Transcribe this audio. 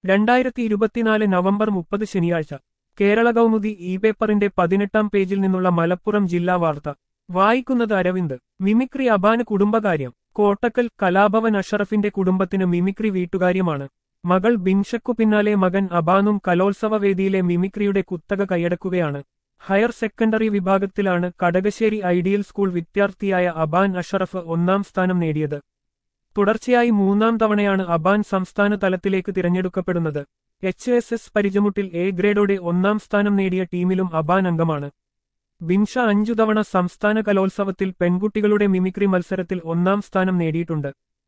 രണ്ടായിരത്തി ഇരുപത്തിനാല് നവംബർ മുപ്പത് ശനിയാഴ്ച കേരള കൗമുദി ഇ പേപ്പറിന്റെ പതിനെട്ടാം പേജിൽ നിന്നുള്ള മലപ്പുറം ജില്ലാ വാർത്ത വായിക്കുന്നത് അരവിന്ദ് മിമിക്രി അബാന് കുടുംബകാര്യം കോട്ടക്കൽ കലാഭവൻ അഷറഫിന്റെ കുടുംബത്തിന് മിമിക്രി വീട്ടുകാര്യമാണ് മകൾ ബിൻഷക്കു പിന്നാലെ മകൻ അബാനും കലോത്സവ വേദിയിലെ മിമിക്രിയുടെ കുത്തക കൈയടക്കുകയാണ് ഹയർ സെക്കൻഡറി വിഭാഗത്തിലാണ് കടകശ്ശേരി ഐഡിയൽ സ്കൂൾ വിദ്യാർത്ഥിയായ അബാൻ അഷറഫ് ഒന്നാം സ്ഥാനം നേടിയത് തുടർച്ചയായി മൂന്നാം തവണയാണ് അബാൻ സംസ്ഥാന തലത്തിലേക്ക് തിരഞ്ഞെടുക്കപ്പെടുന്നത് എച്ച് എസ് എസ് പരിചമുട്ടിൽ എ ഗ്രേഡോടെ ഒന്നാം സ്ഥാനം നേടിയ ടീമിലും അബാൻ അംഗമാണ് ബിൻഷ അഞ്ചു തവണ സംസ്ഥാന കലോത്സവത്തിൽ പെൺകുട്ടികളുടെ മിമിക്രി മത്സരത്തിൽ ഒന്നാം സ്ഥാനം നേടിയിട്ടുണ്ട്